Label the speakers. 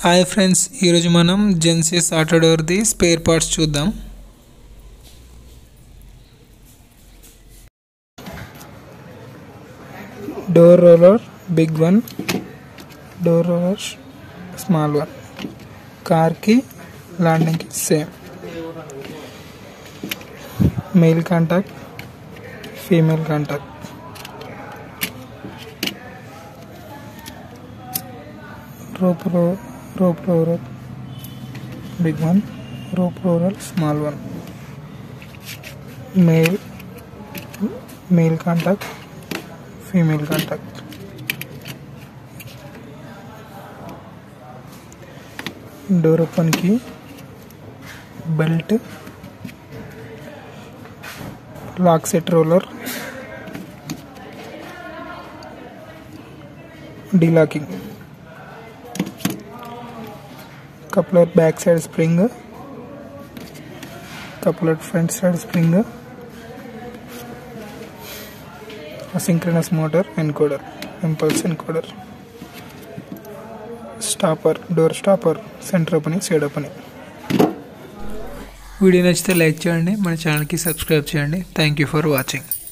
Speaker 1: hi friends ఈరోజు మనం Genesis auto డోర్ది స్పేర్ పార్ట్స్ చూద్దాం door roller big one door roller small one కార్కి ల్యాండింగ్కి same male contact female contact rope ro- rope roller big one rope roller small one male male contact female contact door ఓపెన్కి belt lock set roller delocking coupler back side spring coupler front side spring asynchronous motor encoder impulse encoder stopper door stopper center opening side opening video నచ్చితే like చేయండి మన ఛానల్కి subscribe చేయండి thank you for watching